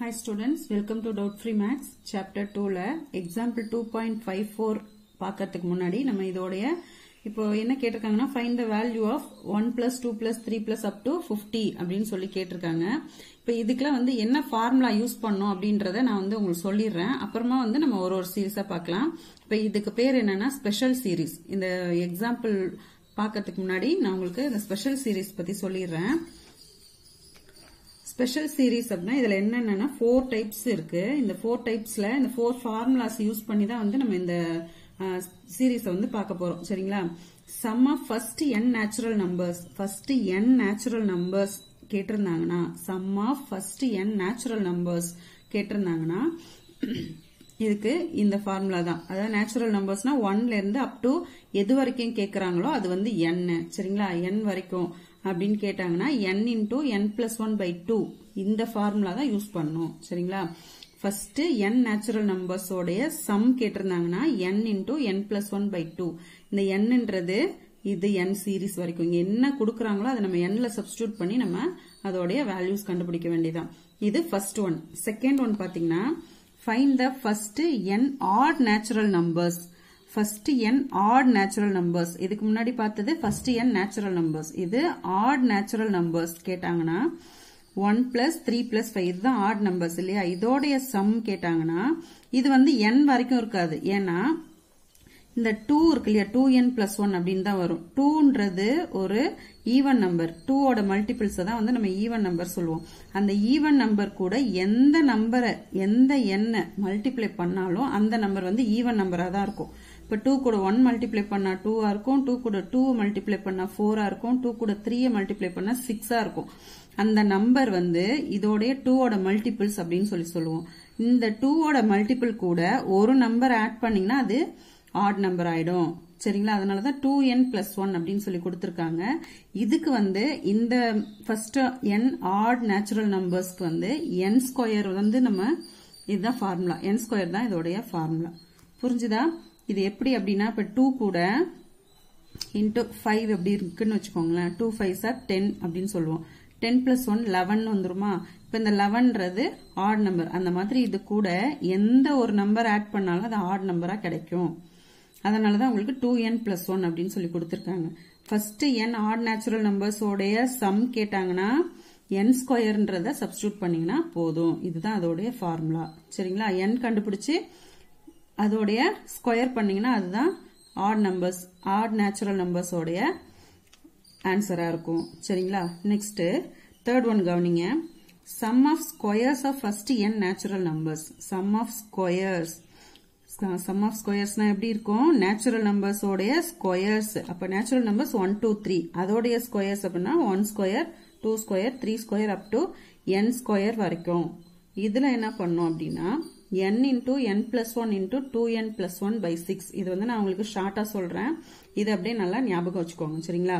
Hi students, welcome to Doubt Free Maths chapter 2ல example 2.54 பார்க்கறதுக்கு முன்னாடி நம்ம இதோடைய இப்போ என்ன கேட்டிருக்காங்கன்னா find the value of 1 plus 2 plus 3 plus up to 50 அப்படின்னு சொல்லி கேட்டிருக்காங்க இப்போ இதுக்கெல்லாம் வந்து என்ன ஃபார்முலா யூஸ் பண்ணோம் அப்படின்றத நான் வந்து உங்களுக்கு சொல்லிடுறேன் அப்புறமா வந்து நம்ம ஒரு ஒரு சீரீஸா பார்க்கலாம் இப்போ இதுக்கு பேர் என்னன்னா ஸ்பெஷல் சீரீஸ் இந்த எக்ஸாம்பிள் பார்க்கறதுக்கு முன்னாடி நான் உங்களுக்கு இந்த ஸ்பெஷல் சீரீஸ் பத்தி சொல்லிடுறேன் ஸ்பெஷல் சீரீஸ் அப்படின்னா இதுல என்னென்னா ஃபோர் டைப்ஸ் இருக்கு இந்த ஃபோர் டைப்ஸ்ல இந்த ஃபோர் ஃபார்முலாஸ் யூஸ் பண்ணி தான் வந்து நம்ம இந்த சீரீஸை வந்து பார்க்க போறோம் சரிங்களா sum of first n natural numbers first n natural numbers கேட்டிருந்தாங்கன்னா sum of first n natural numbers கேட்டிருந்தாங்கன்னா இதுக்கு இந்த ஃபார்முலா தான் அதாவது நேச்சுரல் நம்பர்ஸ்னா ஒன்ல இருந்து அப் டு எது வரைக்கும் கேட்கறாங்களோ அது வந்து என் சரிங்களா என் வரைக்கும் அப்படின்னு கேட்டாங்கன்னா n into n plus one by two இந்த ஃபார்முலா தான் யூஸ் பண்ணணும் சரிங்களா ஃபர்ஸ்ட் என் நேச்சுரல் நம்பர்ஸோடைய சம் கேட்டிருந்தாங்கன்னா n into n plus one by two இந்த என்னன்றது இது என் சீரீஸ் வரைக்கும் இங்க என்ன கொடுக்குறாங்களோ அதை நம்ம என்ல சப்ஸ்டியூட் பண்ணி நம்ம அதோடைய வேல்யூஸ் கண்டுபிடிக்க வேண்டியதான் இது ஃபர்ஸ்ட் ஒன் செகண்ட் ஒன் பாத்தீங்கன்னா find the first n odd natural numbers first n odd natural numbers இதுக்கு முன்னாடி பார்த்தது ஃபர்ஸ்ட் என் நேச்சுரல் நம்பர்ஸ் இது ஆட் நேச்சுரல் நம்பர்ஸ் கேட்டாங்கன்னா one plus three plus five இதுதான் ஆட் நம்பர்ஸ் இல்லையா இதோடைய சம் கேட்டாங்கன்னா இது வந்து என் வரைக்கும் இருக்காது ஏன்னா இந்த டூ இருக்கு இல்லையா டூ என் பிளஸ் ஒன் அப்படின்னு தான் வரும் டூன்றது ஒரு ஈவன் நம்பர் டூவோட மல்டிபிள்ஸ் தான் வந்து நம்ம ஈவன் நம்பர் சொல்லுவோம் அந்த ஈவன் நம்பர் கூட எந்த நம்பரை எந்த எண்ணை மல்டிப்ளை பண்ணாலும் அந்த நம்பர் வந்து ஈவன் நம்பரா தான் இருக்கும் இப்போ டூ கூட ஒன் மல்டிப்ளை பண்ணா டூவா இருக்கும் டூ கூட டூ மல்டிப்ளை பண்ணா ஃபோரா இருக்கும் டூ கூட த்ரீயை மல்டிப்ளை பண்ணா சிக்ஸா இருக்கும் அந்த நம்பர் வந்து இதோடைய டூவோட மல்டிபிள்ஸ் அப்படின்னு சொல்லி சொல்லுவோம் இந்த டூவோட மல்டிபிள் கூட ஒரு நம்பர் ஆட் பண்ணீங்கன்னா அது ஆட் நம்பர் ஆயிடும் சரிங்களா அதனாலதான் டூ என் பிளஸ் ஒன் அப்படின்னு சொல்லி கொடுத்துருக்காங்க இதுக்கு வந்து இந்த ஃபர்ஸ்ட் என் ஆட் நேச்சுரல் நம்பர்ஸ்க்கு வந்து என் ஸ்கொயர் வந்து நம்ம இதுதான் ஃபார்முலா என் ஸ்கொயர் தான் இதோடைய ஃபார்முலா புரிஞ்சுதா இது எப்படி அப்படின்னா இப்ப டூ கூட இன்டூ ஃபைவ் எப்படி இருக்குன்னு வச்சுக்கோங்களேன் டூ ஃபைவ் சார் டென் அப்படின்னு சொல்லுவோம் டென் பிளஸ் ஒன் லெவன் வந்துருமா இப்ப இந்த லெவன்றது ஆட் நம்பர் அந்த மாதிரி இது கூட எந்த ஒரு நம்பர் ஆட் பண்ணாலும் அது ஆட் நம்பரா கிடைக்கும் அதனாலதான் உங்களுக்கு டூ என் பிளஸ் ஒன் அப்படின்னு சொல்லி கொடுத்துருக்காங்க ஃபர்ஸ்ட் என் ஆட் நேச்சுரல் நம்பர்ஸோடைய சம் கேட்டாங்கன்னா என் ஸ்கொயர்ன்றத சப்ஸ்டியூட் பண்ணீங்கன்னா போதும் இதுதான் அதோடைய ஃபார்முலா சரிங்களா என் கண்டுபிடிச்சு அதோடைய ஸ்கொயர் பண்ணீங்கன்னா அதுதான் ஆட் நம்பர்ஸ் ஆட் நேச்சுரல் நம்பர்ஸோடைய ஆன்சரா இருக்கும் சரிங்களா நெக்ஸ்ட் தேர்ட் ஒன் கவனிங்க sum of squares of first n natural numbers sum of squares sum of ஸ்கொயர்ஸ்னா எப்படி இருக்கும் நேச்சுரல் நம்பர்ஸோடைய ஸ்கொயர்ஸ் அப்ப natural numbers one two three அதோடைய ஸ்கொயர்ஸ் அப்படின்னா one square two square three square up to n square வரைக்கும் இதுல என்ன பண்ணோம் அப்படின்னா n into n plus one into two n plus one by six இது வந்து நான் உங்களுக்கு ஷார்ட்டா சொல்றேன் இது அப்படியே நல்லா ஞாபகம் வச்சுக்கோங்க சரிங்களா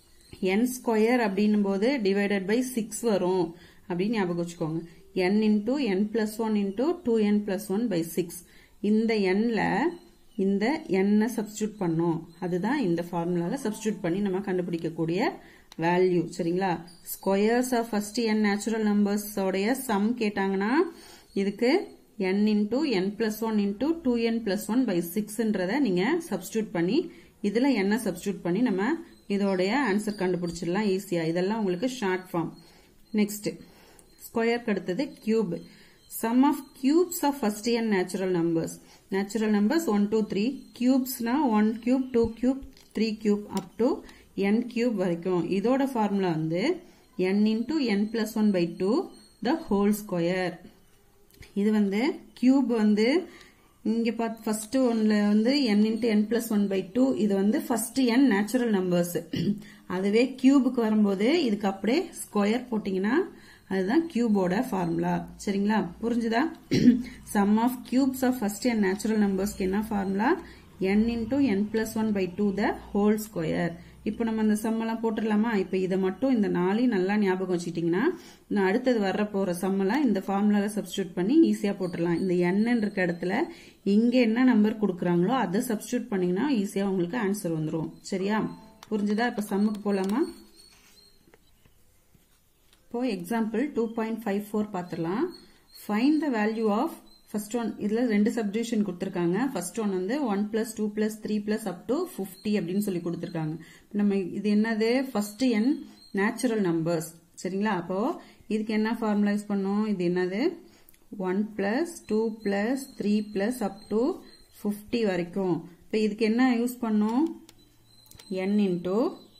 n ஸ்கொயர் அப்படின்னும் போது டிவைடட் பை சிக்ஸ் வரும் அப்படின்னு ஞாபகம் வச்சுக்கோங்க n into n plus one into two n plus one by six இந்த எண்ல இந்த எண்ணை சப்ஸ்டியூட் பண்ணோம் அதுதான் இந்த ஃபார்முலால சப்ஸ்டியூட் பண்ணி நம்ம கண்டுபிடிக்கக்கூடிய வேல்யூ சரிங்களா squares of first n natural numbers உடைய சம் கேட்டாங்கன்னா இதுக்கு n into n plus one into two n plus one by சிக்ஸ்ன்றத நீங்க சப்ஸ்டியூட் பண்ணி இதுல என்ன சப்ஸ்டியூட் பண்ணி நம்ம இதோடைய ஆன்சர் கண்டுபிடிச்சிடலாம் ஈஸியா இதெல்லாம் உங்களுக்கு ஷார்ட் ஃபார்ம் நெக்ஸ்ட் ஸ்கொயருக்கு அடுத்தது cube sum of cubes of first n natural numbers natural numbers one two three கியூப்ஸ்னா one cube two cube three cube up to n cube வரைக்கும் இதோட ஃபார்முலா வந்து n into n plus one by two the whole square இது வந்து cube வந்து இங்க பார்த்து first ஒன்ல வந்து n into n plus one by two இது வந்து ஃபர்ஸ்ட் என் நேச்சுரல் நம்பர்ஸ் அதுவே கியூபுக்கு வரும்போது இதுக்கு அப்படியே ஸ்கொயர் போட்டீங்கன்னா அதுதான் கியூபோட ஃபார்முலா சரிங்களா புரிஞ்சுதா sum of cubes of first n natural நம்பர்ஸ்க்கு என்ன formula n into n plus one by two the whole square இப்போ நம்ம அந்த சம்மெல்லாம் போட்டுடலாமா இப்போ இதை மட்டும் இந்த நாளையும் நல்லா ஞாபகம் வச்சுட்டீங்கன்னா நான் அடுத்தது வர்ற போற சம்மெல்லாம் இந்த ஃபார்முலால சப்ஸ்டியூட் பண்ணி ஈஸியா போட்டுடலாம் இந்த என் இருக்க இடத்துல இங்க என்ன நம்பர் கொடுக்குறாங்களோ அதை சப்ஸ்டியூட் பண்ணீங்கன்னா ஈஸியா உங்களுக்கு ஆன்சர் வந்துடும் சரியா புரிஞ்சுதா இப்ப சம்முக்கு போலாமா இப்போ example two point five four பார்த்துடலாம் find the value of first one இதுல ரெண்டு சப்டிவிஷன் கொடுத்துருக்காங்க ஃபர்ஸ்ட் ஒன் வந்து one plus two plus three plus up to fifty அப்படின்னு சொல்லி கொடுத்துருக்காங்க நம்ம இது என்னது ஃபர்ஸ்ட் என் நேச்சுரல் நம்பர்ஸ் சரிங்களா அப்போ இதுக்கு என்ன ஃபார்முலா யூஸ் பண்ணோம் இது என்னது one plus two plus three plus up to fifty வரைக்கும் இப்போ இதுக்கு என்ன யூஸ் பண்ணோம் n into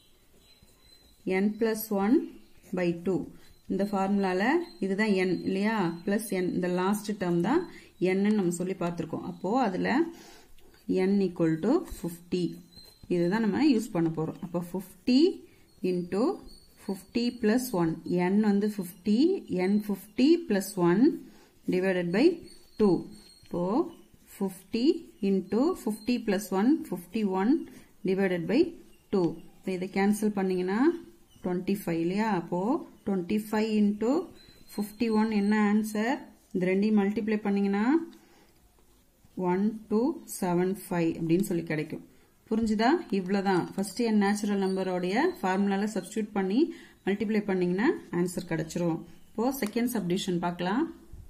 n plus one by two இந்த ஃபார்முலால இதுதான் n இல்லையா பிளஸ் n இந்த லாஸ்ட் டேர்ம் தான் n நம்ம சொல்லி பார்த்துருக்கோம் அப்போ அதுல n ஈக்குவல் டு ஃபிஃப்டி இதுதான் நம்ம யூஸ் பண்ண போறோம் அப்போ fifty into fifty plus one n வந்து fifty n fifty plus one divided by two இப்போ fifty into fifty plus one fifty one divided by two இப்போ இதை கேன்சல் பண்ணீங்கன்னா டுவெண்ட்டி ஃபைவ் இல்லையா அப்போ twenty five into fifty one என்ன answer இது ரெண்டையும் மல்டிப்ளை பண்ணீங்கன்னா ஒன் டூ செவன் ஃபைவ் அப்படின்னு சொல்லி கிடைக்கும் புரிஞ்சுதா இவ்வளவுதான் ஃபர்ஸ்ட் என் நேச்சுரல் நம்பரோடைய ஃபார்முலால சப்ஸ்டியூட் பண்ணி மல்டிப்ளை பண்ணீங்கன்னா ஆன்சர் கிடைச்சிரும் இப்போ செகண்ட் சப்டிவிஷன் பார்க்கலாம்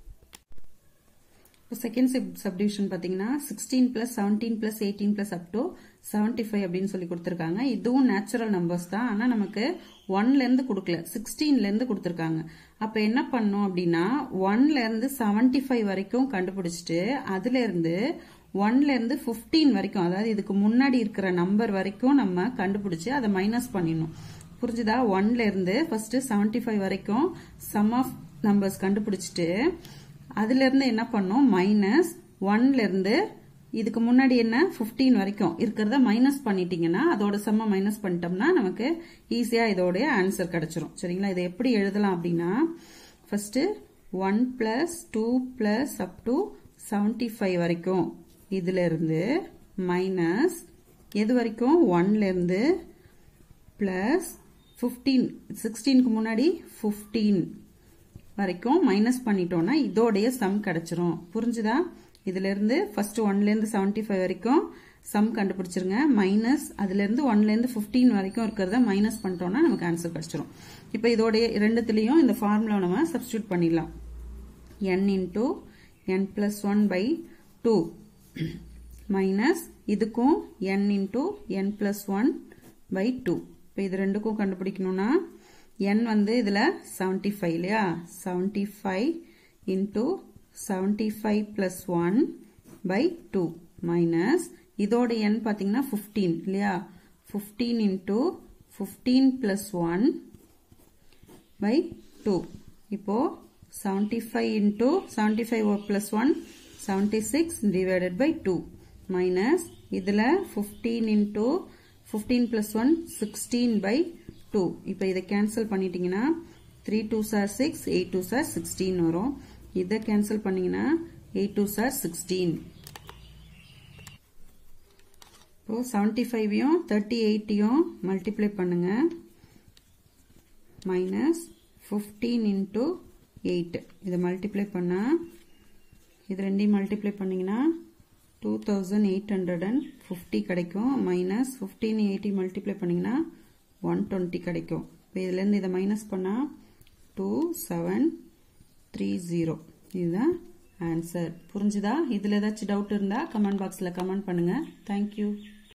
இப்போ செகண்ட் சப்டிவிஷன் பார்த்தீங்கன்னா sixteen plus seventeen plus eighteen plus up to seventy five அப்படின்னு சொல்லி கொடுத்துருக்காங்க இதுவும் நேச்சுரல் நம்பர்ஸ் தான் ஆனால் நமக்கு ஒன்ல இருந்து கொடுக்கல சிக்ஸ்டீன்ல இருந்து கொடுத்துருக்காங்க அப்ப என்ன பண்ணோம் அப்படின்னா ஒன்ல இருந்து செவன்டி ஃபைவ் வரைக்கும் கண்டுபிடிச்சிட்டு அதுல இருந்து ஒன்ல இருந்து பிப்டீன் வரைக்கும் அதாவது இதுக்கு முன்னாடி இருக்கிற நம்பர் வரைக்கும் நம்ம கண்டுபிடிச்சு அதை மைனஸ் பண்ணிடணும் புரிஞ்சுதா ஒன்ல இருந்து ஃபர்ஸ்ட் செவன்டி ஃபைவ் வரைக்கும் சம் ஆஃப் நம்பர்ஸ் கண்டுபிடிச்சிட்டு அதுல இருந்து என்ன பண்ணோம் மைனஸ் ஒன்ல இருந்து இதுக்கு முன்னாடி என்ன 15 வரைக்கும் இருக்கிறத மைனஸ் பண்ணிட்டீங்கன்னா அதோட செம்ம மைனஸ் பண்ணிட்டோம்னா நமக்கு ஈஸியா இதோடைய ஆன்சர் கிடைச்சிரும் சரிங்களா இதை எப்படி எழுதலாம் அப்படின்னா first one plus two plus up to seventy five வரைக்கும் இதுல இருந்து மைனஸ் எது வரைக்கும் ஒன்ல இருந்து பிளஸ் ஃபிஃப்டீன் சிக்ஸ்டீனுக்கு முன்னாடி ஃபிஃப்டீன் வரைக்கும் மைனஸ் பண்ணிட்டோம்னா இதோடைய சம் கிடைச்சிரும் புரிஞ்சுதா இதுல இருந்து ஃபர்ஸ்ட் ஒன்ல இருந்து செவன்டி ஃபைவ் வரைக்கும் சம் கண்டுபிடிச்சிருங்க மைனஸ் அதுல இருந்து ஒன்ல இருந்து பிப்டீன் வரைக்கும் இருக்கிறத மைனஸ் பண்ணிட்டோம்னா நமக்கு ஆன்சர் கிடைச்சிரும் இப்போ இதோடைய ரெண்டுத்துலயும் இந்த ஃபார்முலா நம்ம சப்ஸ்டியூட் பண்ணிடலாம் n into n plus one by two minus இதுக்கும் n into n plus one by two இப்போ இது ரெண்டுக்கும் கண்டுபிடிக்கணும்னா n வந்து இதுல 75 இல்லையா 75 into 75 plus 1 by 2 minus இதோட n பாத்தீங்கன்னா 15 இல்லையா 15 into 15 plus 1 by 2 இப்போ 75 into 75 plus 1 76 divided by 2 minus இதுல 15 into 15 plus 1 16 by 2 இப்போ இதை கேன்சல் பண்ணிட்டீங்கன்னா 3 2 சார் 6 8 2 சார் 16 வரும் இதை கேன்சல் பண்ணீங்கன்னா 8 2 சார் 16 இப்போ 75யும் 38யும் மல்டிப்ளை பண்ணுங்க மைனஸ் 15 இன்டூ எயிட் இதை மல்டிப்ளை பண்ணா இது ரெண்டையும் மல்டிப்ளை பண்ணீங்கன்னா two thousand eight hundred and fifty கிடைக்கும் மைனஸ் ஃபிஃப்டீன் எயிட்டி மல்டிப்ளை பண்ணீங்கன்னா ஒன் டுவெண்ட்டி கிடைக்கும் இப்போ இதுலேருந்து இதை மைனஸ் பண்ணால் டூ செவன் த்ரீ ஜீரோ இதுதான் ஆன்சர் புரிஞ்சுதா இதில் ஏதாச்சும் டவுட் இருந்தால் கமெண்ட் பாக்ஸில் கமெண்ட் பண்ணுங்கள் தேங்க்யூ